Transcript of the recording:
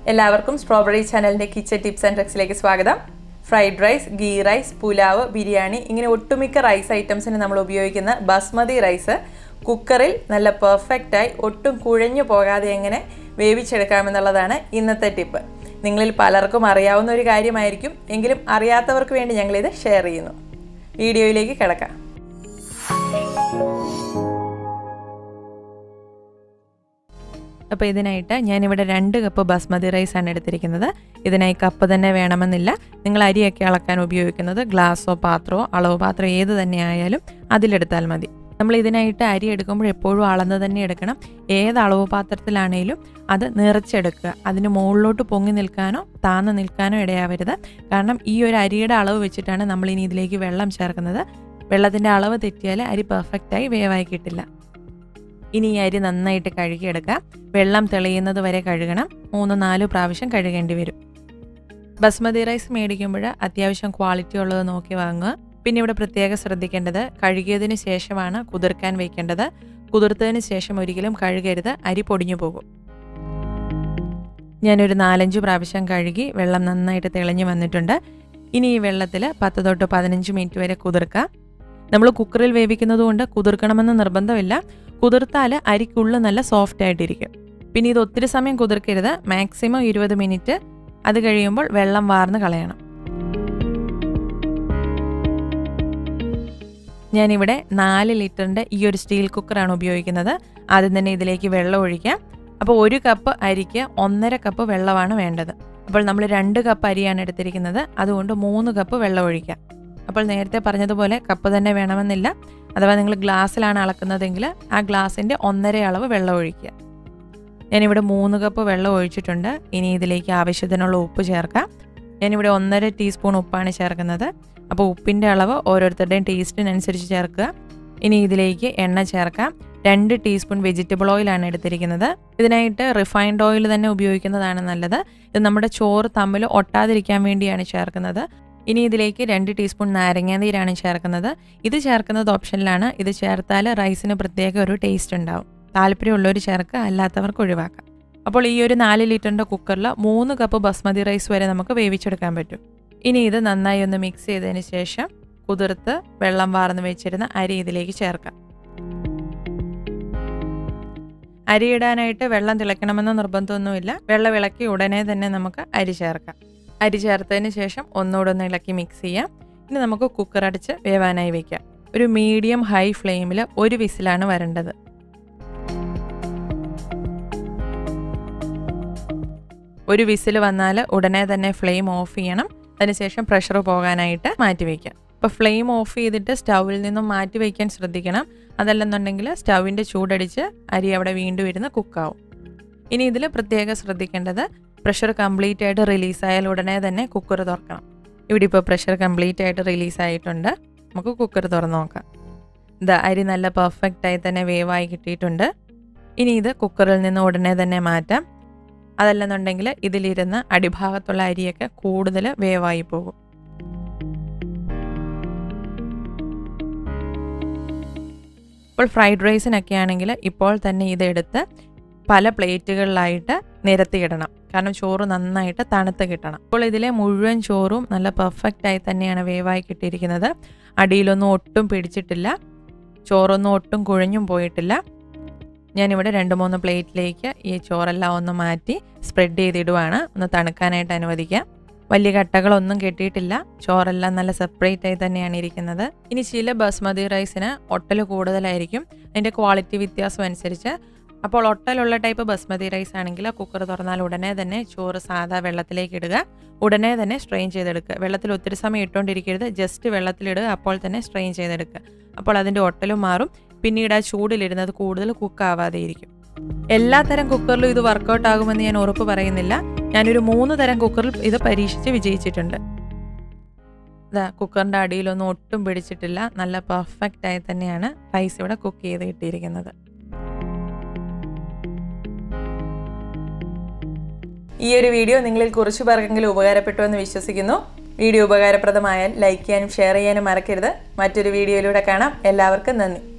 എല്ലാവർക്കും സ്ട്രോബെറി ചാനലിൻ്റെ kitchen tips and ട്രിക്സിലേക്ക് സ്വാഗതം fried rice ghee rice pulao biryani ഇങ്ങനെ ഒട്ടുമിക്ക റൈസ് ഐറ്റംസിന് നമ്മൾ ഉപയോഗിക്കുന്ന ബസ്മതി റൈസ് കുക്കറിൽ നല്ല പെർഫെക്റ്റായി ഒട്ടും കുഴഞ്ഞു പോകാതെ എങ്ങനെ വേവിച്ചെടുക്കാമെന്നുള്ളതാണ് ഇന്നത്തെ ടിപ്പ് നിങ്ങളിൽ പലർക്കും അറിയാവുന്ന ഒരു കാര്യമായിരിക്കും എങ്കിലും അറിയാത്തവർക്ക് വേണ്ടി ഞങ്ങളിത് ഷെയർ ചെയ്യുന്നു വീഡിയോയിലേക്ക് കിടക്കാം അപ്പോൾ ഇതിനായിട്ട് ഞാനിവിടെ രണ്ട് കപ്പ് ബസ്മതി റൈസ് ആണ് എടുത്തിരിക്കുന്നത് ഇതിനായി കപ്പ് തന്നെ വേണമെന്നില്ല നിങ്ങൾ അരിയൊക്കെ അളക്കാൻ ഉപയോഗിക്കുന്നത് ഗ്ലാസ്സോ പാത്രമോ അളവ് പാത്രം ഏത് തന്നെ ആയാലും അതിലെടുത്താൽ മതി നമ്മൾ ഇതിനായിട്ട് അരി എടുക്കുമ്പോൾ എപ്പോഴും അളന്ന് തന്നെ എടുക്കണം ഏത് അളവ് പാത്രത്തിലാണേലും അത് നിറച്ചെടുക്കുക അതിന് മുകളിലോട്ട് പൊങ്ങി നിൽക്കാനോ താന്ന് നിൽക്കാനോ ഇടയാവരുത് കാരണം ഈ ഒരു അരിയുടെ അളവ് വെച്ചിട്ടാണ് നമ്മൾ ഇനി ഇതിലേക്ക് വെള്ളം ചേർക്കുന്നത് വെള്ളത്തിൻ്റെ അളവ് തെറ്റിയാൽ അരി പെർഫെക്റ്റായി വേവായി കിട്ടില്ല ഇനി ഈ അരി നന്നായിട്ട് കഴുകിയെടുക്കുക വെള്ളം തെളിയുന്നത് വരെ കഴുകണം മൂന്ന് നാല് പ്രാവശ്യം കഴുകേണ്ടി വരും ബസ്മതി റൈസ് മേടിക്കുമ്പോൾ അത്യാവശ്യം ക്വാളിറ്റി ഉള്ളത് നോക്കി വാങ്ങുക പിന്നെ ഇവിടെ പ്രത്യേകം ശ്രദ്ധിക്കേണ്ടത് കഴുകിയതിന് ശേഷമാണ് കുതിർക്കാൻ വയ്ക്കേണ്ടത് കുതിർത്തതിന് ശേഷം ഒരിക്കലും കഴുകരുത് അരി പൊടിഞ്ഞു പോകും ഞാനൊരു നാലഞ്ച് പ്രാവശ്യം കഴുകി വെള്ളം നന്നായിട്ട് തെളിഞ്ഞു വന്നിട്ടുണ്ട് ഇനി ഈ വെള്ളത്തിൽ പത്ത് തൊട്ട് പതിനഞ്ച് മിനിറ്റ് വരെ കുതിർക്കുക നമ്മൾ കുക്കറിൽ വേവിക്കുന്നത് കൊണ്ട് കുതിർക്കണമെന്ന് നിർബന്ധമില്ല കുതിർത്താൽ അരിക്കുള്ളിൽ നല്ല സോഫ്റ്റ് ആയിട്ടിരിക്കും പിന്നെ ഇത് ഒത്തിരി സമയം കുതിർക്കരുത് മാക്സിമം ഇരുപത് മിനിറ്റ് അത് കഴിയുമ്പോൾ വെള്ളം വാർന്ന് കളയണം ഞാനിവിടെ നാല് ലിറ്ററിൻ്റെ ഈ ഒരു സ്റ്റീൽ കുക്കറാണ് ഉപയോഗിക്കുന്നത് ആദ്യം തന്നെ ഇതിലേക്ക് വെള്ളം ഒഴിക്കാം അപ്പോൾ ഒരു കപ്പ് അരിക്ക് ഒന്നര കപ്പ് വെള്ളമാണ് വേണ്ടത് അപ്പോൾ നമ്മൾ രണ്ട് കപ്പ് അരിയാണ് എടുത്തിരിക്കുന്നത് അതുകൊണ്ട് മൂന്ന് കപ്പ് വെള്ളം ഒഴിക്കാം അപ്പോൾ നേരത്തെ പറഞ്ഞതുപോലെ കപ്പ് തന്നെ വേണമെന്നില്ല അഥവാ നിങ്ങൾ ഗ്ലാസ്സിലാണ് അളക്കുന്നതെങ്കിൽ ആ ഗ്ലാസിൻ്റെ ഒന്നര അളവ് വെള്ളം ഒഴിക്കുക ഞാനിവിടെ മൂന്ന് കപ്പ് വെള്ളം ഒഴിച്ചിട്ടുണ്ട് ഇനി ഇതിലേക്ക് ആവശ്യത്തിനുള്ള ഉപ്പ് ചേർക്കാം ഞാനിവിടെ ഒന്നര ടീസ്പൂൺ ഉപ്പാണ് ചേർക്കുന്നത് അപ്പോൾ ഉപ്പിൻ്റെ അളവ് ഓരോരുത്തരുടെയും ടേസ്റ്റിനനുസരിച്ച് ചേർക്കുക ഇനി ഇതിലേക്ക് എണ്ണ ചേർക്കാം രണ്ട് ടീസ്പൂൺ വെജിറ്റബിൾ ഓയിലാണ് എടുത്തിരിക്കുന്നത് ഇതിനായിട്ട് റിഫൈൻഡ് ഓയിൽ തന്നെ ഉപയോഗിക്കുന്നതാണ് നല്ലത് ഇത് നമ്മുടെ ചോറ് തമ്മിൽ ഒട്ടാതിരിക്കാൻ വേണ്ടിയാണ് ചേർക്കുന്നത് ഇനി ഇതിലേക്ക് രണ്ട് ടീസ്പൂൺ നാരങ്ങാനീരാണ് ചേർക്കുന്നത് ഇത് ചേർക്കുന്നത് ഓപ്ഷനിലാണ് ഇത് ചേർത്താൽ റൈസിന് പ്രത്യേക ഒരു ടേസ്റ്റ് ഉണ്ടാവും താല്പര്യമുള്ളവർ ചേർക്കുക അല്ലാത്തവർക്ക് ഒഴിവാക്കാം അപ്പോൾ ഈ ഒരു നാല് ലിറ്ററിൻ്റെ കുക്കറിൽ മൂന്ന് കപ്പ് ബസ്മതി റൈസ് വരെ നമുക്ക് വേവിച്ചെടുക്കാൻ പറ്റും ഇനി ഇത് നന്നായി ഒന്ന് മിക്സ് ചെയ്തതിന് ശേഷം കുതിർത്ത് വെള്ളം വാർന്ന് വെച്ചിരുന്ന അരി ഇതിലേക്ക് ചേർക്കാം അരി ഇടാനായിട്ട് വെള്ളം തിളയ്ക്കണമെന്ന് നിർബന്ധമൊന്നുമില്ല വെള്ളം ഇളക്കി ഉടനെ തന്നെ നമുക്ക് അരി ചേർക്കാം അരി ചേർത്തതിന് ശേഷം ഒന്നുകൂടെ ഒന്ന് ഇളക്കി മിക്സ് ചെയ്യാം ഇനി നമുക്ക് കുക്കർ അടിച്ച് വേവാനായി വെക്കാം ഒരു മീഡിയം ഹൈ ഫ്ലെയിമിൽ ഒരു വിസിലാണ് വരേണ്ടത് ഒരു വിസിൽ വന്നാൽ ഉടനെ തന്നെ ഫ്ലെയിം ഓഫ് ചെയ്യണം അതിനുശേഷം പ്രഷർ പോകാനായിട്ട് മാറ്റി വയ്ക്കാം അപ്പോൾ ഫ്ലെയിം ഓഫ് ചെയ്തിട്ട് സ്റ്റൗവിൽ നിന്നും മാറ്റി വയ്ക്കാൻ ശ്രദ്ധിക്കണം അതല്ലെന്നുണ്ടെങ്കിൽ സ്റ്റൗവിൻ്റെ ചൂടടിച്ച് അരി അവിടെ വീണ്ടും ഇരുന്ന് കുക്കാവും ഇനി ഇതിൽ പ്രത്യേകം ശ്രദ്ധിക്കേണ്ടത് പ്രഷർ കംപ്ലീറ്റ് ആയിട്ട് റിലീസായാൽ ഉടനെ തന്നെ കുക്കർ തുറക്കണം ഇവിടെ ഇപ്പോൾ പ്രഷർ കംപ്ലീറ്റ് ആയിട്ട് റിലീസായിട്ടുണ്ട് നമുക്ക് കുക്കർ തുറന്ന് നോക്കാം ഇത് അരി നല്ല പെർഫെക്റ്റായി തന്നെ വേവായി കിട്ടിയിട്ടുണ്ട് ഇനി ഇത് കുക്കറിൽ നിന്ന് ഉടനെ തന്നെ മാറ്റാം അതല്ലെന്നുണ്ടെങ്കിൽ ഇതിലിരുന്ന് അടിഭാഗത്തുള്ള അരിയൊക്കെ കൂടുതൽ വേവായി പോകും ഇപ്പോൾ ഫ്രൈഡ് റൈസിനൊക്കെ ആണെങ്കിൽ ഇപ്പോൾ തന്നെ ഇതെടുത്ത് പല പ്ലേറ്റുകളിലായിട്ട് നിരത്തിയിടണം കാരണം ചോറ് നന്നായിട്ട് തണുത്ത് കിട്ടണം അപ്പോൾ ഇതിലെ മുഴുവൻ ചോറും നല്ല പെർഫെക്റ്റ് ആയി തന്നെയാണ് വേവായി കിട്ടിയിരിക്കുന്നത് അടിയിലൊന്നും ഒട്ടും പിടിച്ചിട്ടില്ല ചോറൊന്നും ഒട്ടും കുഴഞ്ഞും പോയിട്ടില്ല ഞാനിവിടെ രണ്ട് മൂന്ന് പ്ലേറ്റിലേക്ക് ഈ ചോറെല്ലാം ഒന്ന് മാറ്റി സ്പ്രെഡ് ചെയ്തിടുവാണ് ഒന്ന് തണുക്കാനായിട്ട് അനുവദിക്കാം വലിയ കട്ടകളൊന്നും കെട്ടിയിട്ടില്ല ചോറെല്ലാം നല്ല സെപ്പറേറ്റ് ആയി തന്നെയാണ് ഇരിക്കുന്നത് ഇനി ചില ബസ്മതി റൈസിന് ഒട്ടൽ കൂടുതലായിരിക്കും അതിൻ്റെ ക്വാളിറ്റി വ്യത്യാസം അനുസരിച്ച് അപ്പോൾ ഒട്ടലുള്ള ടൈപ്പ് ബസ്മതി റൈസ് ആണെങ്കിൽ കുക്കർ തുറന്നാൽ ഉടനെ തന്നെ ചോറ് സാധാ വെള്ളത്തിലേക്ക് ഇടുക ഉടനെ തന്നെ സ്ട്രെയിൻ ചെയ്തെടുക്കുക വെള്ളത്തിൽ ഒത്തിരി സമയം ഇട്ടുകൊണ്ടിരിക്കരുത് ജസ്റ്റ് വെള്ളത്തിലിടുക അപ്പോൾ തന്നെ സ്ട്രെയിൻ ചെയ്തെടുക്കുക അപ്പോൾ അതിൻ്റെ ഒട്ടലും മാറും പിന്നീട് ആ ചൂടിലിരുന്നത് കൂടുതൽ കുക്കാവാതെ ഇരിക്കും എല്ലാ തരം കുക്കറിലും ഇത് വർക്കൗട്ട് ആകുമെന്ന് ഞാൻ ഉറപ്പ് പറയുന്നില്ല ഞാനൊരു മൂന്ന് തരം കുക്കറിൽ ഇത് പരീക്ഷിച്ച് വിജയിച്ചിട്ടുണ്ട് ഇതാ കുക്കറിൻ്റെ അടിയിലൊന്നും ഒട്ടും പിടിച്ചിട്ടില്ല നല്ല പെർഫെക്റ്റ് ആയി തന്നെയാണ് റൈസ് ഇവിടെ കുക്ക് ചെയ്ത് കിട്ടിയിരിക്കുന്നത് ഈ ഒരു വീഡിയോ നിങ്ങളിൽ കുറച്ചു പേർക്കെങ്കിലും ഉപകാരപ്പെട്ടു എന്ന് വിശ്വസിക്കുന്നു വീഡിയോ ഉപകാരപ്രദമായാൽ ലൈക്ക് ചെയ്യാനും ഷെയർ ചെയ്യാനും മറക്കരുത് മറ്റൊരു വീഡിയോയിലൂടെ കാണാം എല്ലാവർക്കും നന്ദി